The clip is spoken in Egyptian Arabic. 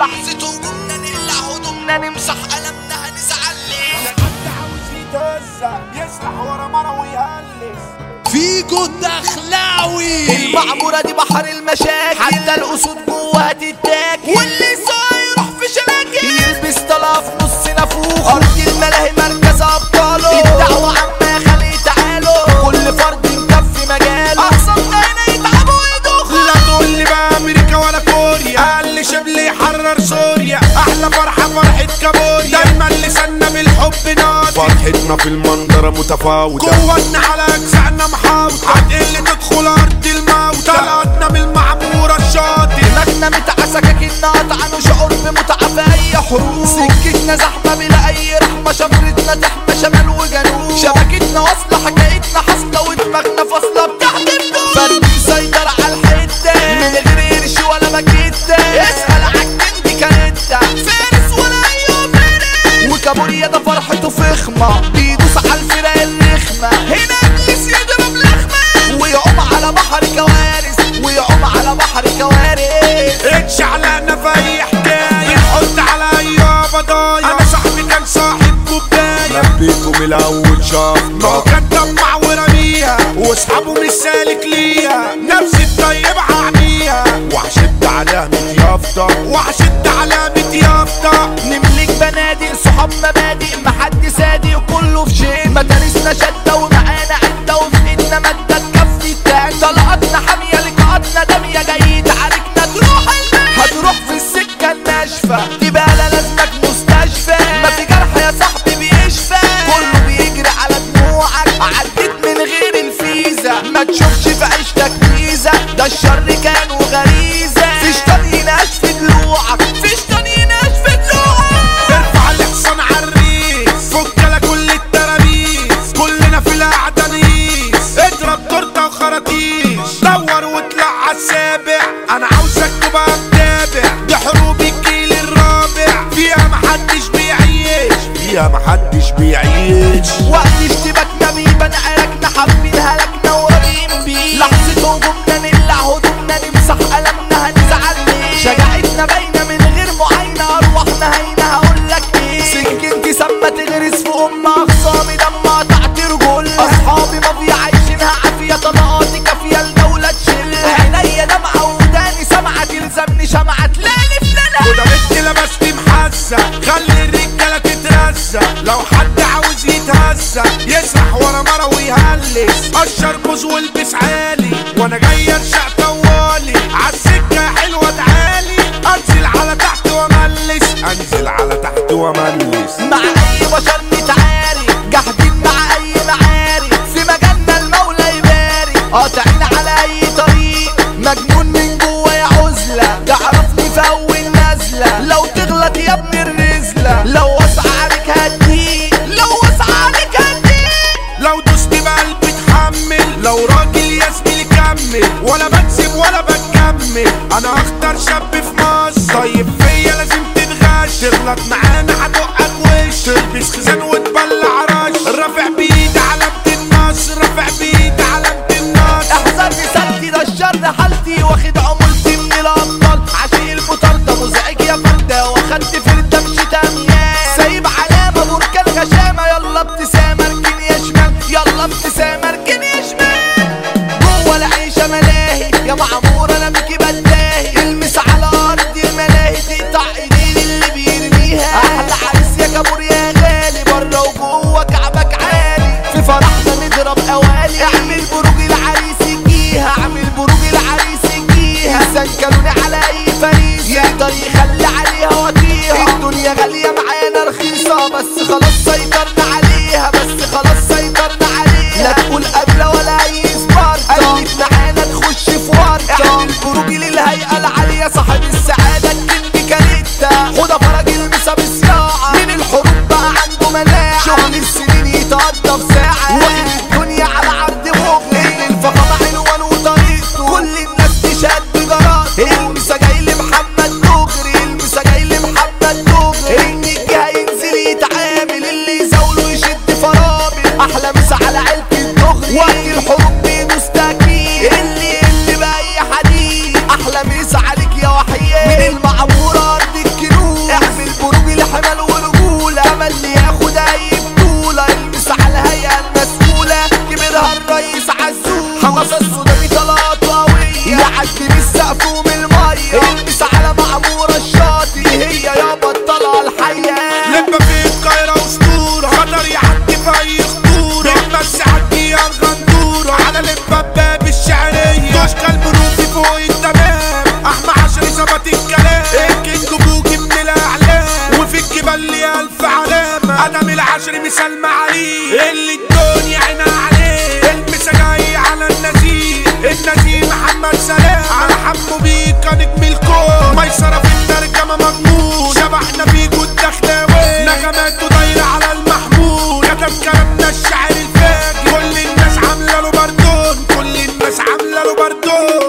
لحظة هجومنا نقلع هدومنا نمسح قلمنا هنزعل ليه حد عاوز يتهزق يسرح ورا مرة ويهلس فيجو الدخلاوي المعمورة دي بحر المشاكل حتى الأسود جواها تتاكل واللي يروح في شراكل يلبس طلع في نص نافوخ أرض الملاهي مركز أبطاله الدعوة عما خلي تعالوا كل فرد مكفي مجاله أقسم هنا يتعبوا ويدوخوا لا تقول لي بقى امريكا ولا كوريا قال لي شبلي يحرر سوريا احلى فرحه فرحه كابوريا دايما لساننا بالحب ناطق فرحتنا في المنظره متفاوته قوتنا على اجزائنا محاوطه هتقل تدخل ارض الموت طلعتنا من المعموره الشاطئ دماغنا متعسة كأننا قطعنا شعور بمتعة في أي حروب سكتنا زحمة بلا أي رحمة شفرتنا تحمى شمال وجنوب شبكتنا واصلة حكايتنا حاصلة ودماغنا فاصلة بتحت الدوب فرد مسيطر على الحتة من غير قرش ولا مكتة اسأل عالجندي كانتا فارس ولا أيوه فارس وكابوريا ده فرحته فخمة بيدوس على الفرق الرخمة هنا إبليس يضرب لخمة ويعوم على بحر كوارث ويعوم على بحر كوارث اتشعلقنا في اي حكايه نحط على اي بضايا انا صاحبي كان صاحب كوبايه ربيكم الاول شاف ما هو كان طمع ورميها واصحابه مش سالك ليها نفس الطيب عميها وحشد علامة يافطة وحشد علامة يافطة نملك بنادق صحاب مبادئ محد صادق كله في شيء مدارسنا شدة ومعانا عدة وفي ايدنا مادة تكفي التاني طلقاتنا حامية لقاءاتنا دامية جاي تعاركنا تروح المال هتروح في السكة الناشفة تبقى لا لازمك مستشفى ما في جرح يا صاحبي بيشفى كله بيجري على دموعك عديت من غير الفيزا ما تشوفش في عيشتك ميزة ده الشر كان وغريزة فيش شيطان يناش في ضلوعك فيش شيطان يناش في ضلوعك ارفع الحصان عالريس فك على كل الترابيز كلنا في القعدة نقيس اضرب تورتة وخراطيش دور واطلع عالسابع انا عاوزك تبقى متابع دي حروب الجيل الرابع فيها محدش بيعيش فيها محدش بيعيش وقت اشتباكنا بيبان عركنا حابين هلكنا وراضيين بيه لحظة هجومنا نقلع هدومنا نمسح قلمنا هنزعل ليه شجاعتنا باينة من غير معاينة أرواحنا هاينة هقولك ايه سكنتي سما تغرس في أم أخصامي دم قطعت رجول أصحابي ما في عايشينها عافية طلقاتي كافية الدولة تشيل عينيا دمعة وداني سمعة تلزمني شمعة تلاقي في وده بنت لبست محزة خلي الرجالة تترزق لو حد عاوز يتهزق يسرح ورا مرة ويهلس قشر بوز والبس عالي وانا جاي ارشق طوالي عالسكة حلوة تعالي انزل على تحت واملس انزل على تحت واملس مع اي بشر نتعاري جاهدين مع اي معارك في مجالنا المولى يبارك قاطعين على اي طريق مجنون من جوا يا عزلة تعرفني في اول نزلة لو تغلط يا ابن الرزلة لو وسع عليك هديك لو وسع عليك هديك لو دوست بقلبي اتحمل لو راجل يا زميلي كمل ولا بكسب ولا بكمل انا اختار شاب في مصر طيب فيا لازم تتغش تغلط معانا هدقك وش تلبس خزان وتبلع رش رافع بايدي علامة النصر رافع بايدي علامة النصر احذر رسالتي ده الشر حالتي واخد عمولتي من الابطال عشيق البطال ده مزعج يا فردة واخدت فردة مش تميان سايب علامة بركان غشامة يلا ابتسامة اركن يا شمال يلا ابتسامة اركن يا شمال جوه العيشة ملاهي يا معمورة انا بيكي بتلاهي المس على ارض الملاهي تقطع ايدين اللي بيرميها احلى عريس يا كابور يا غالي بره وجوه كعبك عالي في فرحنا نضرب قوالي اعمل بروج العريس يجيها اعمل بروج العريس يجيها سنكلوني على اي فريسة يقدر يخلي عليها وطيها الدنيا غالية معانا رخيصة بس خلاص سيطرنا عليها بس خلاص سيطرنا عليها لا تقول قبلة ولا اي سبارتا قلت معانا تخش في ورطة اعمل بروج للهيئة العالية صاحب السعادة الكينج كاريتا خدها فرج المسا بصياعة من الحروب بقى عنده مناعة شغل السنين يتقضى في ساعة واخد الدنيا على عرض مغني الفخامة عنوان وطريقته كل الناس تشهد بجراته المسا جاي لمحمد دغري المسا جاي لمحمد دغري النجي هينزل يتعامل اللي يزاوله يشد فرامل احلى مسا على علبة الدغري وقت الحروب بيدوس تأكيد اللي اللي بأي حديد احلى مسا عليك يا وحيد الباب الشعرية دوشكا البنوفي فوق التمام احمى عشري ظبط الكلام الكينج بوكي من الاعلام وفي الجبال لي الف علامة ادم العشري مثال معاليه اللي الدنيا عينها عليه المسا جاي على النزيه النزيه محمد سلام على حمو بيكا نجم الكون ميسرة في الترجمة مضمون شبحنا فيكو الدخلاوي نغماته دايرة على المحمول كتب كلامنا الشاعر الفاجر كل الناس عاملة له بردون كل الناس عاملة له بردون